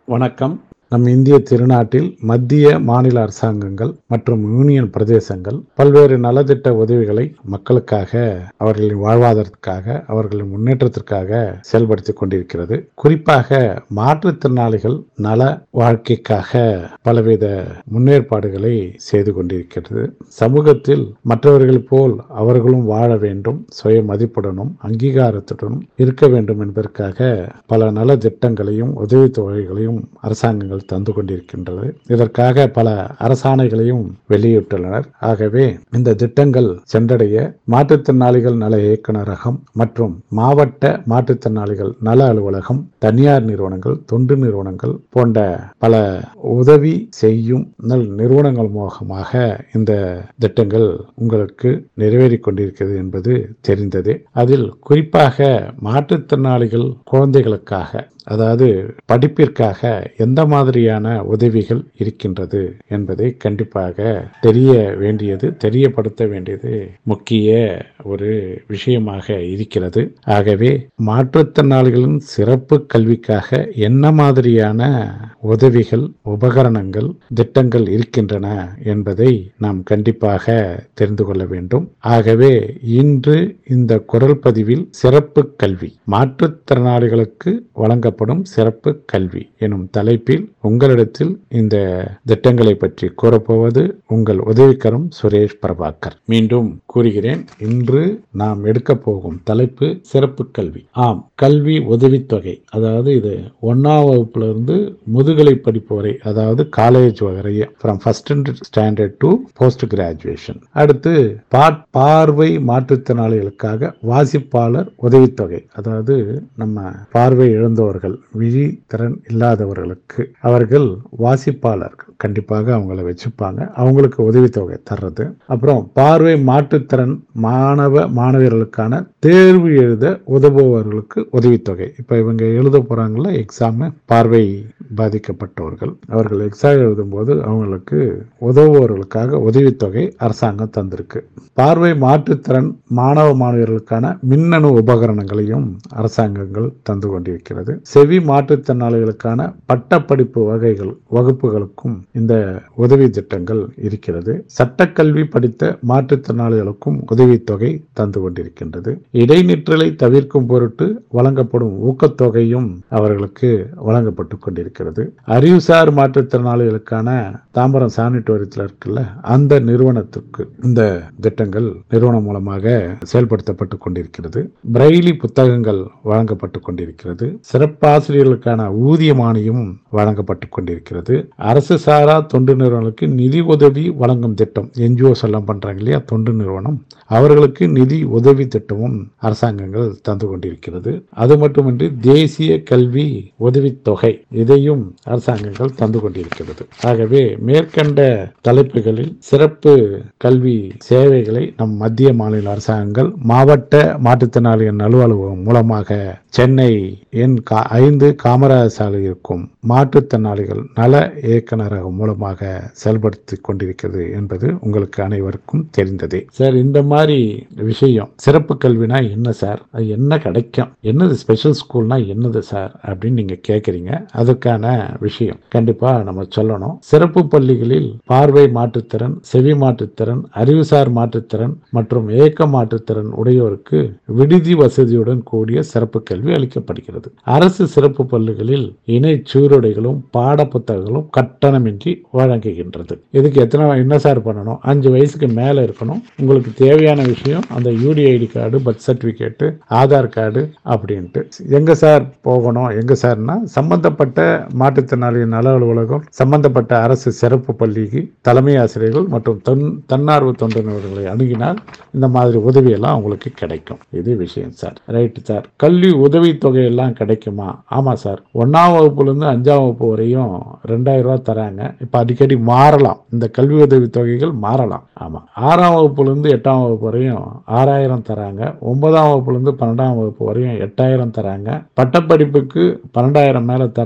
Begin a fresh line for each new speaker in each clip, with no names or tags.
வணக்கம் நம் இந்திய திருநாட்டில் மத்திய மாநில அரசாங்கங்கள் மற்றும் யூனியன் பிரதேசங்கள் பல்வேறு நலத்திட்ட உதவிகளை மக்களுக்காக அவர்களின் வாழ்வாதாரத்திற்காக அவர்களின் முன்னேற்றத்திற்காக செயல்படுத்தி கொண்டிருக்கிறது குறிப்பாக மாற்றுத்திறனாளிகள் நல வாழ்க்கைக்காக பலவித முன்னேற்பாடுகளை செய்து கொண்டிருக்கிறது சமூகத்தில் மற்றவர்கள் போல் அவர்களும் வாழ வேண்டும் சுய மதிப்புடனும் அங்கீகாரத்துடனும் இருக்க வேண்டும் என்பதற்காக பல நல திட்டங்களையும் உதவித்தொகைகளையும் அரசாங்கங்கள் தந்து கொண்டிருக்கின்றது இதற்காக பல அரசாணைகளையும் வெளியிட்டுள்ளனர் ஆகவே இந்த திட்டங்கள் சென்றடைய மாற்றுத்திறனாளிகள் நல இயக்குநரகம் மற்றும் மாவட்ட மாற்றுத்திறனாளிகள் நல அலுவலகம் தனியார் நிறுவனங்கள் தொண்டு நிறுவனங்கள் போன்ற பல உதவி செய்யும் நல் நிறுவனங்கள் மூலமாக இந்த திட்டங்கள் உங்களுக்கு நிறைவேறிக் கொண்டிருக்கிறது என்பது தெரிந்ததே அதில் குறிப்பாக மாற்றுத்திறனாளிகள் குழந்தைகளுக்காக அதாவது படிப்பிற்காக எந்த மாதிரியான உதவிகள் இருக்கின்றது என்பதை கண்டிப்பாக தெரிய வேண்டியது தெரியப்படுத்த வேண்டியது முக்கிய ஒரு விஷயமாக இருக்கிறது ஆகவே மாற்றுத்திறனாளிகளின் சிறப்பு கல்விக்காக என்ன மாதிரியான உதவிகள் உபகரணங்கள் திட்டங்கள் இருக்கின்றன என்பதை நாம் கண்டிப்பாக தெரிந்து கொள்ள வேண்டும் ஆகவே இன்று இந்த குரல் பதிவில் சிறப்பு கல்வி மாற்றுத்திறனாளிகளுக்கு வழங்கப்படும் சிறப்பு கல்வி எனும் தலைப்பில் உங்களிடத்தில் இந்த திட்டங்களை பற்றி கூறப்போவது உங்கள் உதவிக்கரம் சுரேஷ் பிரபாகர் மீண்டும் கூறுகிறேன் இன்று நாம் எடுக்க போகும் தலைப்பு சிறப்பு கல்வி ஆம் கல்வி உதவித்தொகை அதாவது இது ஒன்னாம் வகுப்புல இருந்து முதுகலை படிப்பு வரை அதாவது காலேஜ் வரை from first standard to post graduation அடுத்து பா- பார்வை மாற்றுத்திறனாளிகளுக்காக வாசிப்பாளர் உதவித்தொகை அதாவது நம்ம பார்வை இழந்தவர்கள் விழி திறன் இல்லாதவர்களுக்கு அவர்கள் வாசிப்பாளர்கள் கண்டிப்பாக அவங்கள வச்சுப்பாங்க அவங்களுக்கு உதவித்தொகை தர்றது அப்புறம் பார்வை மாற்றுத்திறன் மாணவ மாணவியர்களுக்கான தேர்வு எழுத உதவுபவர்களுக்கு உதவித்தொகை இப்போ இவங்க எழுத போறாங்கல்ல எக்ஸாம் பார்வை பாதிக்கப்பட்டவர்கள் அவர்கள் எக்ஸாம் எழுதும்போது அவங்களுக்கு உதவுபவர்களுக்காக உதவித்தொகை அரசாங்கம் தந்திருக்கு பார்வை மாற்றுத்திறன் மாணவ மாணவியர்களுக்கான மின்னணு உபகரணங்களையும் அரசாங்கங்கள் தந்து கொண்டிருக்கிறது செவி மாற்றுத்திறனாளிகளுக்கான பட்டப்படிப்பு வகைகள் வகுப்புகளுக்கும் இந்த உதவி திட்டங்கள் இருக்கிறது சட்டக்கல்வி படித்த மாற்றுத்திறனாளிகளுக்கும் உதவித்தொகை தந்து கொண்டிருக்கின்றது இடைநிற்றலை தவிர்க்கும் பொருட்டு வழங்கப்படும் ஊக்கத்தொகையும் அவர்களுக்கு வழங்கப்பட்டு கொண்டிருக்கிறது அறிவுசார் மாற்றுத்திறனாளிகளுக்கான தாம்பரம் சானிட்டோரியத்தில் இருக்குல்ல அந்த நிறுவனத்துக்கு இந்த திட்டங்கள் நிறுவனம் மூலமாக செயல்படுத்தப்பட்டு கொண்டிருக்கிறது பிரெய்லி புத்தகங்கள் வழங்கப்பட்டு கொண்டிருக்கிறது சிறப்பாசிரியர்களுக்கான ஊதியமானியம் வழங்கப்பட்டு கொண்டிருக்கிறது அரசு சாரா தொண்டு நிறுவனங்களுக்கு நிதி உதவி வழங்கும் திட்டம் என்ஜிஓஸ் எல்லாம் பண்றாங்க இல்லையா தொண்டு நிறுவனம் அவர்களுக்கு நிதி உதவி திட்டமும் அரசாங்கங்கள் தந்து கொண்டிருக்கிறது அது மட்டுமின்றி தேசிய கல்வி உதவித்தொகை இதையும் அரசாங்கங்கள் தந்து கொண்டிருக்கிறது ஆகவே மேற்கண்ட தலைப்புகளில் சிறப்பு கல்வி சேவைகளை நம் மத்திய மாநில அரசாங்கங்கள் மாவட்ட மாற்றுத்திறனாளிகள் அலுவலகம் மூலமாக சென்னை எண் கா- ஐந்து காமராஜ் சாலை இருக்கும் மாற்றுத்திறனாளிகள் நல இயக்குநரகம் மூலமாக செயல்படுத்தி கொண்டிருக்கிறது என்பது உங்களுக்கு அனைவருக்கும் தெரிந்ததே சார் இந்த மாதிரி விஷயம் சிறப்பு கல்வினா என்ன சார் அது என்ன கிடைக்கும் என்னது ஸ்பெஷல் ஸ்கூல்னா என்னது சார் அப்படின்னு நீங்க கேக்குறீங்க அதுக்கான விஷயம் கண்டிப்பா நம்ம சொல்லணும் சிறப்பு பள்ளிகளில் பார்வை மாற்றுத்திறன் செவி மாற்றுத்திறன் அறிவுசார் மாற்றுத்திறன் மற்றும் ஏக்க மாற்றுத்திறன் உடையோருக்கு விடுதி வசதியுடன் கூடிய சிறப்பு கல்வி அளிக்கப்படுகிறது அரசு சிறப்பு பள்ளிகளில் இணை சீருடைகளும் பாட புத்தகங்களும் கட்டணமின்றி வழங்குகின்றது இதுக்கு எத்தனை என்ன சார் பண்ணணும் அஞ்சு வயசுக்கு மேல இருக்கணும் உங்களுக்கு தேவையான விஷயம் அந்த UDID card birth certificate Aadhaar card அப்படின்ட்டு எங்க சார் போகணும் எங்க சார்னா சம்பந்தப்பட்ட மாற்றுத்திறனாளி நல அலுவலகம் சம்பந்தப்பட்ட அரசு சிறப்பு பள்ளிக்கு தலைமை ஆசிரியர்கள் மற்றும் தன் தன்னார்வ தொண்டு நிறுவனங்களை அணுகினால் இந்த மாதிரி உதவி எல்லாம் உங்களுக்கு கிடைக்கும் இது விஷயம் சார் ரைட் சார் கல்வி உதவி தொகை எல்லாம் கிடைக்குமா ஆமா சார் ஒன்னாம் வகுப்புல இருந்து அஞ்சாம் வகுப்பு வரையும் ரெண்டாயிரம் ரூபாய் தராங்க இப்ப அடிக்கடி மாறலாம் இந்த கல்வி உதவி தொகைகள் மாறலாம் ஆமா ஆறாம் வகுப்புல இருந்து எட்டாம் வகுப்பு வரையும் ஆறாயிரம் தராங்க ஒன்பதாம் வகுப்புல இருந்து பன்னெண்டாம் வகுப்பு வரையும் எட்டாயிரம் தராங்க பட்டப்படிப்புக்கு பன்னெண்டாயிரம் மேல தராங்க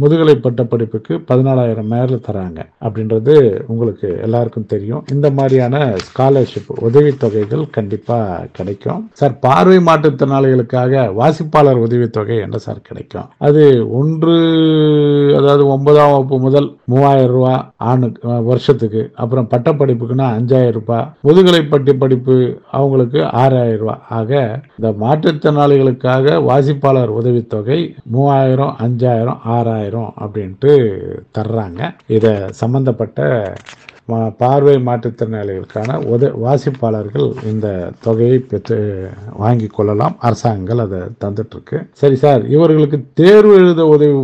முதுகலை பட்ட படிப்புக்கு பதினாலாயிரம் மேல தராங்க அப்படின்றது உங்களுக்கு எல்லாருக்கும் தெரியும் இந்த மாதிரியான ஸ்காலர்ஷிப் உதவித்தொகைகள் கண்டிப்பா கிடைக்கும் சார் பார்வை மாற்றுத்திறனாளிகளுக்காக வாசிப்பாளர் உதவித்தொகை என்ன சார் கிடைக்கும் அது ஒன்று அதாவது ஒன்பதாம் வகுப்பு முதல் மூவாயிரம் ரூபாய் ஆணுக்கு வருஷத்துக்கு அப்புறம் பட்டப்படிப்புக்குன்னா அஞ்சாயிரம் ரூபாய் முதுகலை பட்டி படிப்பு அவங்களுக்கு ஆறாயிரம் ரூபாய் ஆக இந்த மாற்றுத்திறனாளிகளுக்காக வாசிப்பாளர் உதவித்தொகை மூவாயிரம் அஞ்சாயிரம் ஆறாயிரம் அப்படின்ட்டு தர்றாங்க இதை சம்பந்தப்பட்ட மா- பார்வை மாற்றுத்திறனாளிகளுக்கான உத வாசிப்பாளர்கள் இந்த தொகையை பெற்று வாங்கி கொள்ளலாம் அரசாங்கங்கள் அதை தந்துட்டு இருக்கு சரி சார் இவர்களுக்கு தேர்வு எழுத உதவி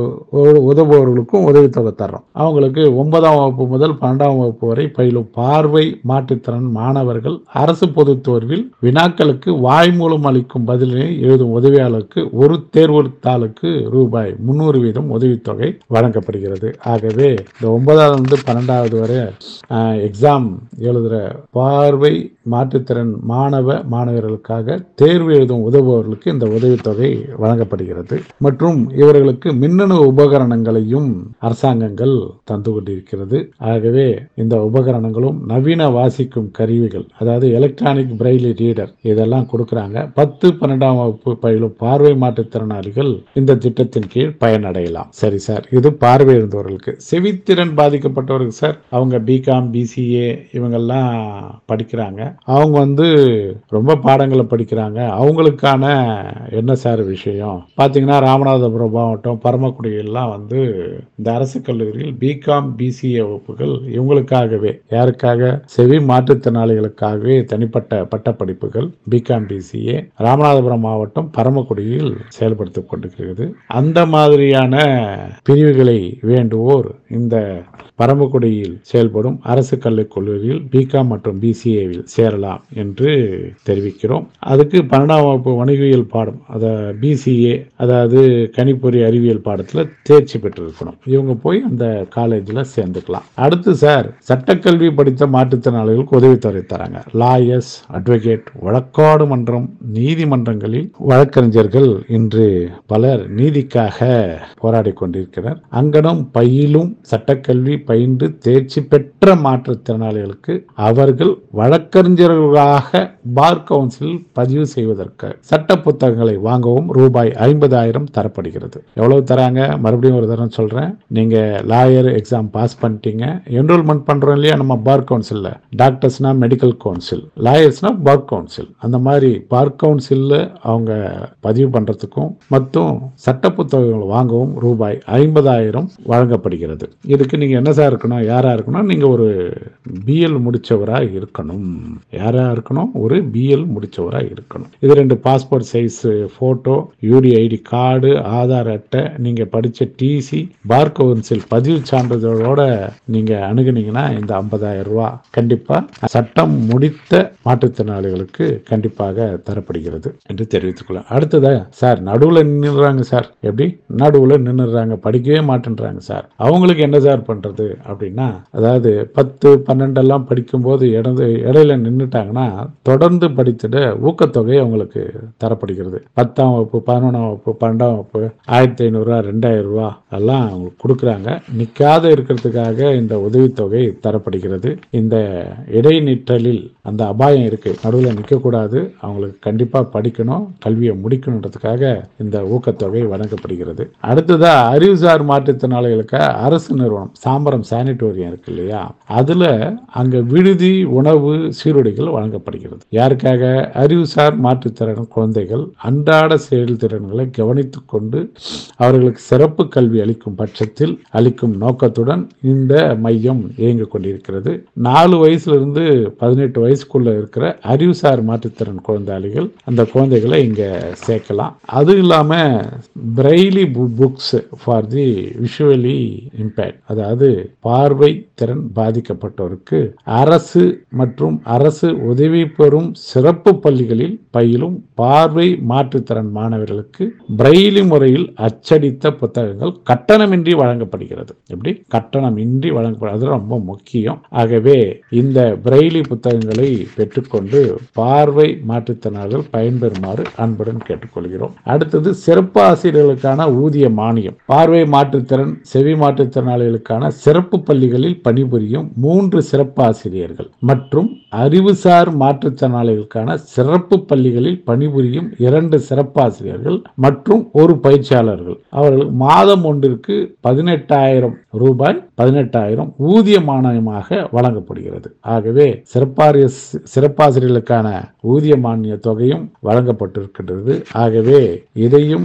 ப- உதவுபவர்களுக்கும் உதவித்தொகை தர்றோம் அவங்களுக்கு ஒன்பதாம் வகுப்பு முதல் பன்னெண்டாம் வகுப்பு வரை பயிலும் பார்வை மாற்றுத்திறன் மாணவர்கள் அரசு பொதுத் தேர்வில் வினாக்களுக்கு வாய் மூலம் அளிக்கும் பதிலினை எழுதும் உதவியாளருக்கு ஒரு தேர்வு தாளுக்கு ரூபாய் முன்னூறு வீதம் உதவித்தொகை வழங்கப்படுகிறது ஆகவே இந்த ஒன்பதாவது இருந்து பன்னெண்டாவது வரை எக்ஸாம் எழுதுகிற பார்வை மாற்றுத்திறன் மாணவ மாணவர்களுக்காக தேர்வு எழுதும் உதவுபவர்களுக்கு இந்த உதவித்தொகை வழங்கப்படுகிறது மற்றும் இவர்களுக்கு மின்னணு உபகரணங்களையும் அரசாங்கங்கள் தந்து கொண்டிருக்கிறது ஆகவே இந்த உபகரணங்களும் நவீன வாசிக்கும் கருவிகள் அதாவது எலக்ட்ரானிக் பிரெய்லி ரீடர் இதெல்லாம் கொடுக்கறாங்க பத்து பன்னெண்டாம் வகுப்பு பயிலும் பார்வை மாற்றுத்திறனாளிகள் இந்த திட்டத்தின் கீழ் பயனடையலாம் சரி சார் இது பார்வை இருந்தவர்களுக்கு செவித்திறன் பாதிக்கப்பட்டவர்கள் சார் அவங்க பிகாம் பிசிஏ இவங்கெல்லாம் படிக்கிறாங்க அவங்க வந்து ரொம்ப பாடங்களை படிக்கிறாங்க அவங்களுக்கான என்ன சார் விஷயம் பார்த்தீங்கன்னா ராமநாதபுரம் மாவட்டம் பரமக்குடியெல்லாம் வந்து இந்த அரசு கல்லூரியில் பிகாம் பிசிஏ வகுப்புகள் இவங்களுக்காகவே யாருக்காக செவி மாற்றுத்திறனாளிகளுக்காகவே தனிப்பட்ட பட்டப்படிப்புகள் பிகாம் பிசிஏ ராமநாதபுரம் மாவட்டம் பரமக்குடியில் செயல்படுத்திக் கொண்டிருக்கிறது அந்த மாதிரியான பிரிவுகளை வேண்டுவோர் இந்த பரமக்குடியில் செயல்படும் அரசு கல்விக் கல்லூரியில் பிகாம் மற்றும் பிசிஏவில் சேரலாம் என்று தெரிவிக்கிறோம் அதுக்கு பன்னெண்டாம் வகுப்பு வணிகவியல் பாடம் அத பிசிஏ அதாவது கணிப்பொறி அறிவியல் பாடத்தில் தேர்ச்சி பெற்றிருக்கணும் இவங்க போய் அந்த காலேஜில் சேர்ந்துக்கலாம் அடுத்து சார் சட்டக்கல்வி படித்த மாற்றுத்திறனாளிகளுக்கு உதவித்தொகை தராங்க லாயர்ஸ் அட்வொகேட் வழக்காடு மன்றம் நீதிமன்றங்களில் வழக்கறிஞர்கள் இன்று பலர் நீதிக்காக போராடி கொண்டிருக்கிறார் அங்கனம் பயிலும் சட்டக்கல்வி பயின்று தேர்ச்சி பெற்ற மாற்றுத்திறனாளிகளுக்கு அவர்கள் வழக்கறிஞர்களாக பார் கவுன்சில் பதிவு செய்வதற்கு சட்ட புத்தகங்களை வாங்கவும் ரூபாய் ஐம்பதாயிரம் தரப்படுகிறது எவ்வளவு தராங்க மறுபடியும் ஒரு தரம் சொல்றேன் நீங்க லாயர் எக்ஸாம் பாஸ் பண்ணிட்டீங்க என்ரோல்மெண்ட் பண்றோம் இல்லையா நம்ம பார் கவுன்சில்ல டாக்டர்ஸ்னா மெடிக்கல் கவுன்சில் லாயர்ஸ்னா பார் கவுன்சில் அந்த மாதிரி பார் கவுன்சில்ல அவங்க பதிவு பண்றதுக்கும் மற்றும் சட்ட புத்தகங்கள் வாங்கவும் ரூபாய் ஐம்பதாயிரம் வழங்கப்படுகிறது இதுக்கு நீங்க என்ன சார் இருக்கணும் யாரா இருக்கணும் நீங்க ஒரு பிஎல் முடிச்சவரா இருக்கணும் யாரா இருக்கணும் ஒரு பிஎல் முடிச்சவரா இருக்கணும் இது ரெண்டு passport size photo UDID card Aadhaar அட்டை நீங்க படிச்ச டிசி பார் கவுன்சில் பதிவு சான்றிதழோட நீங்க அணுகுனீங்கன்னா இந்த ஐம்பதாயிரம் ரூபாய் கண்டிப்பா சட்டம் முடித்த மாற்றுத்திறனாளிகளுக்கு கண்டிப்பாக தரப்படுகிறது என்று தெரிவித்துக்கொள்ள அடுத்ததா சார் நடுவுல நின்றுறாங்க சார் எப்படி நடுவுல நின்னுறாங்க படிக்கவே மாட்டேன்றாங்க சார் அவங்களுக்கு என்ன சார் பண்றது அப்படின்னா அதாவது பத்து பன்னெண்டெல்லாம் படிக்கும்போது இடது இடையில நின்றுட்டாங்கன்னா தொடர்ந்து படித்துட ஊக்கத்தொகை அவங்களுக்கு தரப்படுகிறது பத்தாம் வகுப்பு பதினொன்றாம் வகுப்பு பன்னெண்டாம் வகுப்பு ஆயிரத்தி ஐநூறுரூவா ரெண்டாயிரம் ரூபா எல்லாம் அவங்களுக்கு கொடுக்குறாங்க நிற்காத இருக்கிறதுக்காக இந்த உதவித்தொகை தரப்படுகிறது இந்த இடைநிற்றலில் அந்த அபாயம் இருக்கு நடுவில் நிற்கக்கூடாது அவங்களுக்கு கண்டிப்பாக படிக்கணும் கல்வியை முடிக்கணுன்றதுக்காக இந்த ஊக்கத்தொகை வழங்கப்படுகிறது அடுத்ததா அறிவுசார் மாற்றுத்திறனாளிகளுக்கு அரசு நிறுவனம் சாம்பரம் சானிட்டோரியம் இருக்கு இல்லையா அதுல அங்க விடுதி உணவு சீருடைகள் வழங்கப்படுகிறது யாருக்காக அறிவுசார் மாற்றுத்திறன் குழந்தைகள் அன்றாட செயல்திறன்களை கவனித்துக் கொண்டு அவர்களுக்கு சிறப்பு கல்வி அளிக்கும் பட்சத்தில் அளிக்கும் நோக்கத்துடன் இந்த மையம் இயங்கிக் கொண்டிருக்கிறது நாலு வயசுல இருந்து பதினெட்டு வயசுக்குள்ள இருக்கிற அறிவுசார் மாற்றுத்திறன் குழந்தைகள் அந்த குழந்தைகளை இங்க சேர்க்கலாம் அது இல்லாம Braille books for the visually impact அதாவது பார்வை திறன் பாதிக்கப்பட்டோருக்கு அரசு மற்றும் அரசு உதவி பெறும் சிறப்பு பள்ளிகளில் பயிலும் பார்வை மாற்றுத்திறன் மாணவர்களுக்கு பிரெய்லி முறையில் அச்சடித்த புத்தகங்கள் கட்டணமின்றி வழங்கப்படுகிறது எப்படி கட்டணமின்றி வழங்கப்படும் அது ரொம்ப முக்கியம் ஆகவே இந்த பிரெய்லி புத்தகங்களை பெற்றுக்கொண்டு பார்வை மாற்றுத்திறனாளர்கள் பயன்பெறுமாறு அன்புடன் கேட்டுக்கொள்கிறோம் அடுத்தது சிறப்பு ஆசிரியர்களுக்கான ஊதிய மானியம் பார்வை மாற்றுத்திறன் செவி மாற்றுத்திறனாளிகளுக்கான சிறப்பு பள்ளிகளில் பணிபுரியும் மூன்று சிறப்பு ஆசிரியர்கள் மற்றும் அறிவுசார் மாற்றுத்திறனாளிகளுக்கான சிறப்பு பள்ளிகளில் பணிபுரியும் இரண்டு சிறப்பு ஆசிரியர்கள் மற்றும் ஒரு பயிற்சியாளர்கள் அவர்களுக்கு மாதம் ஒன்றிற்கு பதினெட்டாயிரம் ரூபாய் பதினெட்டாயிரம் ஊதிய மானியமாக வழங்கப்படுகிறது ஆகவே சிறப்பாரிய சிறப்பாசிரியர்களுக்கான ஊதிய மானிய தொகையும் வழங்கப்பட்டிருக்கின்றது ஆகவே இதையும்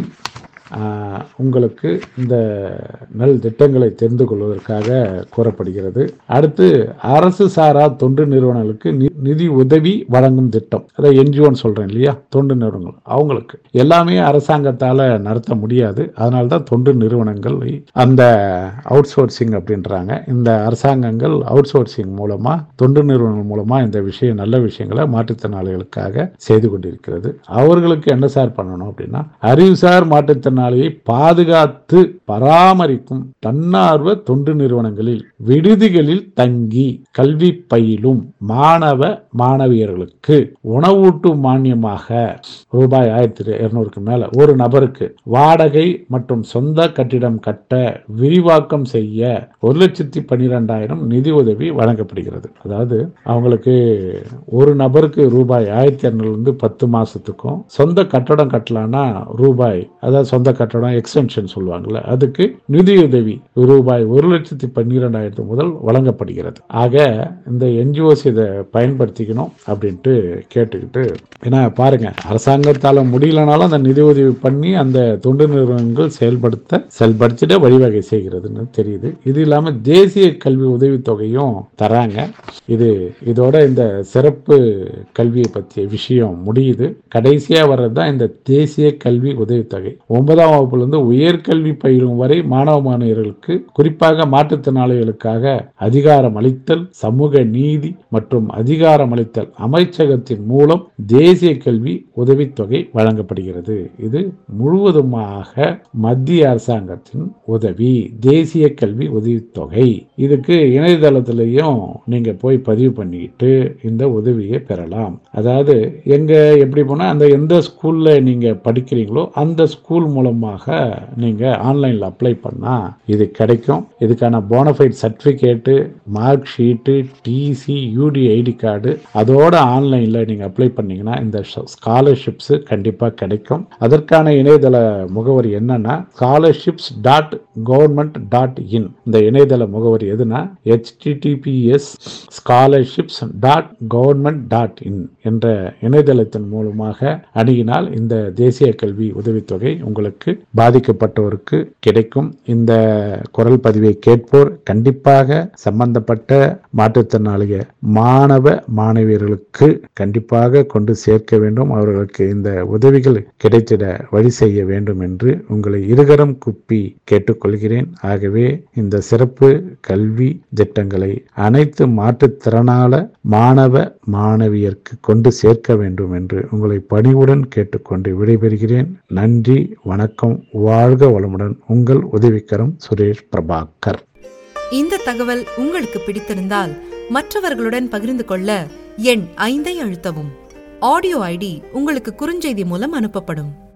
ஆஹ், உங்களுக்கு இந்த நல் திட்டங்களை தெரிந்து கொள்வதற்காக கூறப்படுகிறது அடுத்து அரசு சாரா தொண்டு நிறுவனங்களுக்கு நி- நிதி உதவி வழங்கும் திட்டம் அதை என்ஜிஓன்னு சொல்றேன் இல்லையா தொண்டு நிறுவனங்கள் அவங்களுக்கு எல்லாமே அரசாங்கத்தால நடத்த முடியாது அதனால தான் தொண்டு நிறுவனங்கள் அந்த அவுட் சோர்சிங் அப்படின்றாங்க இந்த அரசாங்கங்கள் அவுட் சோர்சிங் மூலமா தொண்டு நிறுவனங்கள் மூலமா இந்த விஷயம் நல்ல விஷயங்களை மாற்றுத்திறனாளிகளுக்காக செய்து கொண்டிருக்கிறது அவர்களுக்கு என்ன சார் பண்ணணும் அப்படின்னா அறிவுசார் மாற்றுத்திறனாளியை பாதுகாத்து பராமரிக்கும் தன்னார்வ தொண்டு நிறுவனங்களில் விடுதிகளில் தங்கி கல்வி பயிலும் மாணவ மாணவியர்களுக்கு உணவூட்டும் மானியமாக ரூபாய் ஆயிரத்தி இருநூறுக்கு மேல ஒரு நபருக்கு வாடகை மற்றும் சொந்த கட்டிடம் கட்ட விரிவாக்கம் செய்ய ஒரு லட்சத்தி பன்னிரெண்டாயிரம் நிதி உதவி வழங்கப்படுகிறது அதாவது அவங்களுக்கு ஒரு நபருக்கு ரூபாய் ஆயிரத்தி இரநூறுலேருந்து பத்து மாசத்துக்கும் சொந்த கட்டடம் கட்டலாம்னா ரூபாய் அதாவது சொந்த கட்டடம் எக்ஸ்டென்ஷன் சொல்லுவாங்கல்ல அதுக்கு நிதியுதவி ரூபாய் ஒரு லட்சத்தி பன்னிரெண்டாயிரத்து முதல் வழங்கப்படுகிறது ஆக இந்த என்ஜிஓஸ் இதை பயன்படுத்திக்கணும் அப்படின்ட்டு கேட்டுக்கிட்டு ஏன்னா பாருங்க அரசாங்கத்தால முடியலனாலும் அந்த நிதி உதவி பண்ணி அந்த தொண்டு நிறுவனங்கள் செயல்படுத்த செயல்படுத்திட வழிவகை செய்கிறதுன்னு தெரியுது இது இல்லாம தேசிய கல்வி உதவித்தொகையும் தராங்க இது இதோட இந்த சிறப்பு கல்வியை பற்றிய விஷயம் முடியுது கடைசியா வர்றது தான் இந்த தேசிய கல்வி உதவித்தொகை ஒன்பதாம் வகுப்புல இருந்து உயர்கல்வி பயிலும் வரை மாணவ மாணவியர்களுக்கு குறிப்பாக மாற்றுத்திறனாளிகளுக்காக அதிகாரம் அளித்தல் சமூக நீதி மற்றும் அதிகாரம் அளித்தல் அமைச்சகத்தின் மூலம் தேசிய கல்வி உதவித்தொகை வழங்கப்படுகிறது இது முழுவதுமாக மத்திய அரசாங்கத்தின் உதவி தேசிய கல்வி உதவித்தொகை இதுக்கு இணையதளத்திலையும் நீங்க போய் பதிவு பண்ணிக்கிட்டு இந்த உதவியை பெறலாம் அதாவது எங்க எப்படி போனா அந்த எந்த ஸ்கூல்ல நீங்க படிக்கிறீங்களோ அந்த ஸ்கூல் மூலமாக நீங்க ஆன்லைன்ல அப்ளை பண்ணா இது கிடைக்கும் இதுக்கான bonafide certificate mark sheet TC UDID card அதோட ஆன்லைன்ல நீங்க அப்ளை பண்ணீங்கன்னா இந்த ஸ்காலர்ஷிப்ஸ் கண்டிப்பா கிடைக்கும் அதற்கான இணையதள முகவரி என்னன்னா scholarships dot government dot in இந்த இணையதள முகவரி எதுனா HTTPS scholarships dot government dot in என்ற இணையதளத்தின் மூலமாக அணுகினால் இந்த தேசிய கல்வி உதவித்தொகை உங்களுக்கு பாதிக்கப்பட்டோருக்கு கிடைக்கும் இந்த குரல் பதிவை கேட்போர் கண்டிப்பாக சம்பந்தப்பட்ட மாற்றுத்திறனாளிக மாணவ மாணவியர்களுக்கு கண்டிப்பாக கொண்டு சேர்க்க வேண்டும் அவர்களுக்கு இந்த உதவிகள் கிடைத்திட வழி செய்ய வேண்டும் என்று உங்களை இருகரம் குப்பி கேட்டுக்கொள்கிறேன் ஆகவே இந்த சிறப்பு கல்வி திட்டங்களை அனைத்து மாற்றுத்திறனால மாணவ மாணவியருக்கு கொண்டு சேர்க்க வேண்டும் என்று உங்களை பணிவுடன் கேட்டுக்கொண்டு விடைபெறுகிறேன் நன்றி வணக்கம் வாழ்க வளமுடன் உங்கள் உதவிக்கரம் சுரேஷ் பிரபாகர்
இந்த தகவல் உங்களுக்கு பிடித்திருந்தால் மற்றவர்களுடன் பகிர்ந்து கொள்ள எண் ஐந்தை அழுத்தவும் ஆடியோ ஐடி உங்களுக்கு குறுஞ்செய்தி மூலம் அனுப்பப்படும்